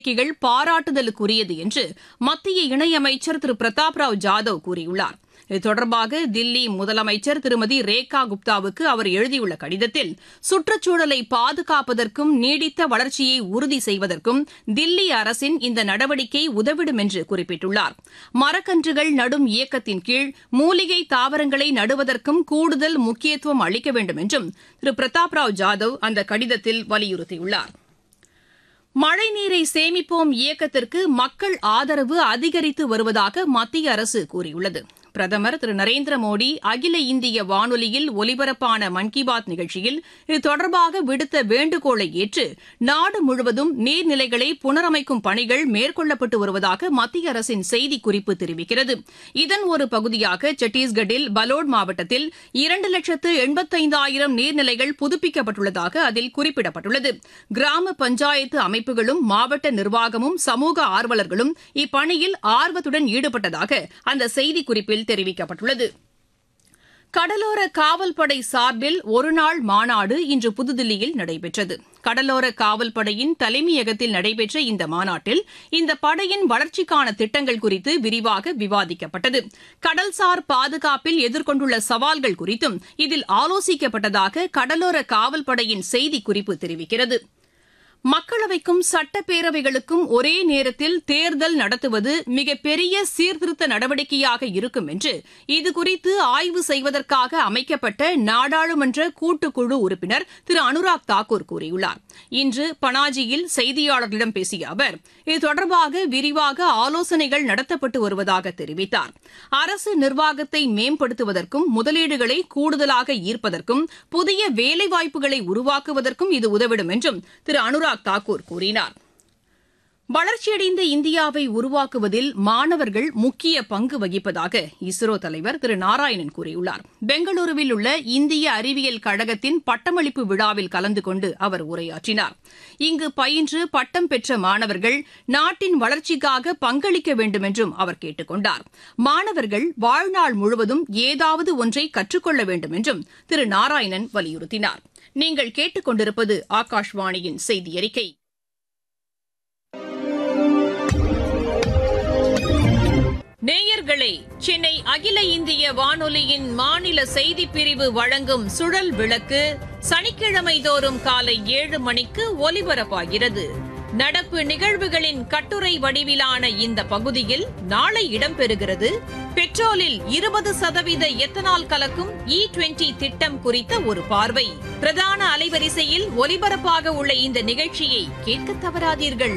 நடவடிக்கைகள் பாராட்டுதலுக்குரியது என்று மத்திய இணையமைச்சர் திரு பிரதாப் ராவ் ஜாதவ் கூறியுள்ளார் இது தொடர்பாக தில்லி முதலமைச்சர் திருமதி ரேகா குப்தாவுக்கு அவர் எழுதியுள்ள கடிதத்தில் சுற்றுச்சூழலை பாதுகாப்பதற்கும் நீடித்த வளர்ச்சியை உறுதி செய்வதற்கும் தில்லி அரசின் இந்த நடவடிக்கை உதவிடும் என்று குறிப்பிட்டுள்ளார் மரக்கன்றுகள் நடும் இயக்கத்தின் கீழ் மூலிகை தாவரங்களை நடுவதற்கும் கூடுதல் முக்கியத்துவம் அளிக்க வேண்டும் என்றும் திரு பிரதாப் ராவ் ஜாதவ் அந்த கடிதத்தில் வலியுறுத்தியுள்ளார் மழைநீரை சேமிப்போம் இயக்கத்திற்கு மக்கள் ஆதரவு அதிகரித்து வருவதாக மத்திய அரசு கூறியுள்ளது பிரதமர் திரு நரேந்திர மோடி அகில இந்திய வானொலியில் ஒலிபரப்பான மன் கி பாத் நிகழ்ச்சியில் இது தொடர்பாக விடுத்த வேண்டுகோளை ஏற்று நாடு முழுவதும் நீர்நிலைகளை புனரமைக்கும் பணிகள் மேற்கொள்ளப்பட்டு வருவதாக மத்திய அரசின் செய்திக்குறிப்பு தெரிவிக்கிறது இதன் ஒரு பகுதியாக சத்தீஸ்கட்டில் பலோட் மாவட்டத்தில் இரண்டு லட்சத்து எண்பத்தைந்தாயிரம் நீர்நிலைகள் புதுப்பிக்கப்பட்டுள்ளதாக அதில் குறிப்பிடப்பட்டுள்ளது கிராம பஞ்சாயத்து அமைப்புகளும் மாவட்ட நிர்வாகமும் சமூக ஆர்வலர்களும் இப்பணியில் ஆர்வத்துடன் ஈடுபட்டதாக அந்த செய்திக்குறிப்பில் தெரிவிக்கப்பட்டுள்ளது கடலோர காவல்படை சார்பில் ஒருநாள் மாநாடு இன்று புதுதில்லியில் நடைபெற்றது கடலோர காவல்படையின் தலைமையகத்தில் நடைபெற்ற இந்த மாநாட்டில் இந்த படையின் வளர்ச்சிக்கான திட்டங்கள் குறித்து விரிவாக விவாதிக்கப்பட்டது கடல்சார் பாதுகாப்பில் எதிர்கொண்டுள்ள சவால்கள் குறித்தும் இதில் ஆலோசிக்கப்பட்டதாக கடலோர காவல்படையின் செய்திக்குறிப்பு தெரிவிக்கிறது மக்களவைக்கும் சட்டப்பேரவைகளுக்கும் ஒரே நேரத்தில் தேர்தல் நடத்துவது மிகப்பெரிய சீர்திருத்த நடவடிக்கையாக இருக்கும் என்று இதுகுறித்து ஆய்வு செய்வதற்காக அமைக்கப்பட்ட நாடாளுமன்ற கூட்டுக்குழு உறுப்பினர் திரு அனுராக் தாக்கூர் கூறியுள்ளார் இன்று பனாஜியில் செய்தியாளர்களிடம் பேசிய அவர் இது தொடர்பாக விரிவாக ஆலோசனைகள் நடத்தப்பட்டு வருவதாக தெரிவித்தார் அரசு நிர்வாகத்தை மேம்படுத்துவதற்கும் முதலீடுகளை கூடுதலாக ஈர்ப்பதற்கும் புதிய வேலைவாய்ப்புகளை உருவாக்குவதற்கும் இது உதவிடும் என்றும் திரு அனுராக் அனுராக் தாக்கூர் கூறினார் வளர்ச்சியடைந்த இந்தியாவை உருவாக்குவதில் மாணவர்கள் முக்கிய பங்கு வகிப்பதாக இஸ்ரோ தலைவர் திரு நாராயணன் கூறியுள்ளார் பெங்களூருவில் உள்ள இந்திய அறிவியல் கழகத்தின் பட்டமளிப்பு விழாவில் கலந்து கொண்டு அவர் உரையாற்றினார் இங்கு பயின்று பட்டம் பெற்ற மாணவர்கள் நாட்டின் வளர்ச்சிக்காக பங்களிக்க வேண்டும் என்றும் அவர் கேட்டுக் கொண்டார் மாணவர்கள் வாழ்நாள் முழுவதும் ஏதாவது ஒன்றை கற்றுக்கொள்ள வேண்டும் என்றும் திரு நாராயணன் வலியுறுத்தினார் நீங்கள் கேட்டுக்கொண்டிருப்பது ஆகாஷ்வாணியின் செய்தி அறிக்கை நேயர்களே சென்னை அகில இந்திய வானொலியின் மாநில செய்திப் பிரிவு வழங்கும் சுழல் விளக்கு சனிக்கிழமை தோறும் காலை ஏழு மணிக்கு ஒலிபரப்பாகிறது நடப்பு நிகழ்வுகளின் கட்டுரை வடிவிலான இந்த பகுதியில் நாளை இடம்பெறுகிறது பெட்ரோலில் இருபது சதவீத எத்தனால் கலக்கும் இ டுவெண்டி திட்டம் குறித்த ஒரு பார்வை பிரதான அலைவரிசையில் ஒலிபரப்பாக உள்ள இந்த நிகழ்ச்சியை கேட்க தவறாதீர்கள்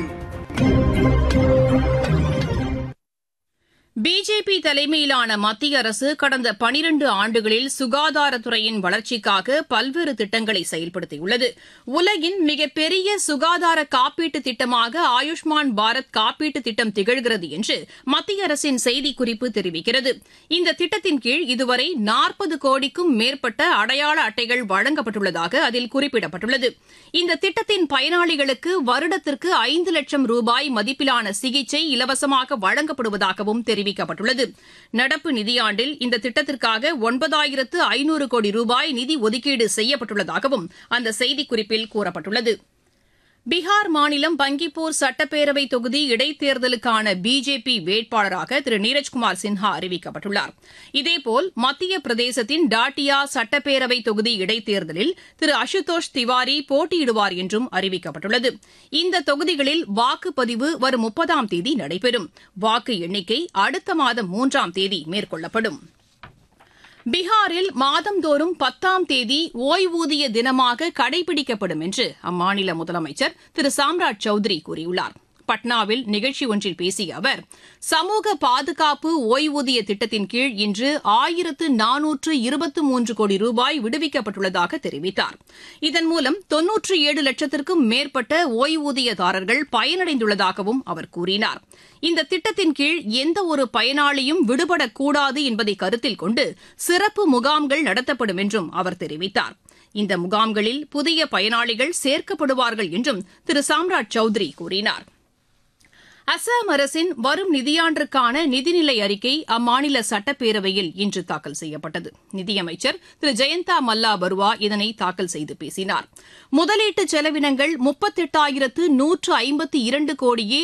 பிஜேபி தலைமையிலான மத்திய அரசு கடந்த பனிரண்டு ஆண்டுகளில் சுகாதாரத்துறையின் வளர்ச்சிக்காக பல்வேறு திட்டங்களை செயல்படுத்தியுள்ளது உலகின் மிகப்பெரிய சுகாதார காப்பீட்டு திட்டமாக ஆயுஷ்மான் பாரத் காப்பீட்டு திட்டம் திகழ்கிறது என்று மத்திய அரசின் செய்திக்குறிப்பு தெரிவிக்கிறது இந்த திட்டத்தின் கீழ் இதுவரை நாற்பது கோடிக்கும் மேற்பட்ட அடையாள அட்டைகள் வழங்கப்பட்டுள்ளதாக அதில் குறிப்பிடப்பட்டுள்ளது இந்த திட்டத்தின் பயனாளிகளுக்கு வருடத்திற்கு ஐந்து லட்சம் ரூபாய் மதிப்பிலான சிகிச்சை இலவசமாக வழங்கப்படுவதாகவும் தெரிவிக்கப்பட்டுள்ளது தெரிவிக்கப்பட்டுள்ளது நடப்பு நிதியாண்டில் இந்த திட்டத்திற்காக ஒன்பதாயிரத்து ஐநூறு கோடி ரூபாய் நிதி ஒதுக்கீடு செய்யப்பட்டுள்ளதாகவும் அந்த செய்திக்குறிப்பில் கூறப்பட்டுள்ளது பீகார் மாநிலம் பங்கிப்பூர் சட்டப்பேரவை தொகுதி இடைத்தேர்தலுக்கான பிஜேபி வேட்பாளராக திரு நீரஜ்குமார் சின்ஹா அறிவிக்கப்பட்டுள்ளார் இதேபோல் மத்திய பிரதேசத்தின் டாட்டியா சட்டப்பேரவை தொகுதி இடைத்தேர்தலில் திரு அசுதோஷ் திவாரி போட்டியிடுவார் என்றும் அறிவிக்கப்பட்டுள்ளது இந்த தொகுதிகளில் வாக்குப்பதிவு வரும் முப்பதாம் தேதி நடைபெறும் வாக்கு எண்ணிக்கை அடுத்த மாதம் மூன்றாம் தேதி மேற்கொள்ளப்படும் பீகாரில் மாதந்தோறும் பத்தாம் தேதி ஓய்வூதிய தினமாக கடைபிடிக்கப்படும் என்று அம்மாநில முதலமைச்சர் திரு சாம்ராஜ் சௌத்ரி கூறியுள்ளார் பட்னாவில் நிகழ்ச்சி ஒன்றில் பேசிய அவர் சமூக பாதுகாப்பு ஓய்வூதிய திட்டத்தின் கீழ் இன்று ஆயிரத்து நானூற்று இருபத்து மூன்று கோடி ரூபாய் விடுவிக்கப்பட்டுள்ளதாக தெரிவித்தார் இதன் மூலம் தொன்னூற்றி ஏழு லட்சத்திற்கும் மேற்பட்ட ஓய்வூதியதாரர்கள் பயனடைந்துள்ளதாகவும் அவர் கூறினார் இந்த திட்டத்தின் கீழ் எந்த ஒரு பயனாளியும் விடுபடக்கூடாது என்பதை கருத்தில் கொண்டு சிறப்பு முகாம்கள் நடத்தப்படும் என்றும் அவர் தெரிவித்தார் இந்த முகாம்களில் புதிய பயனாளிகள் சேர்க்கப்படுவார்கள் என்றும் திரு சாம்ராஜ் சௌத்ரி கூறினார் அசாம் அரசின் வரும் நிதியாண்டிற்கான நிதிநிலை அறிக்கை அம்மாநில சட்டப்பேரவையில் இன்று தாக்கல் செய்யப்பட்டது நிதியமைச்சர் திரு ஜெயந்தா மல்லா பருவா இதனை தாக்கல் செய்து பேசினார் முதலீட்டு செலவினங்கள் முப்பத்தெட்டாயிரத்து நூற்று ஐம்பத்தி இரண்டு கோடியே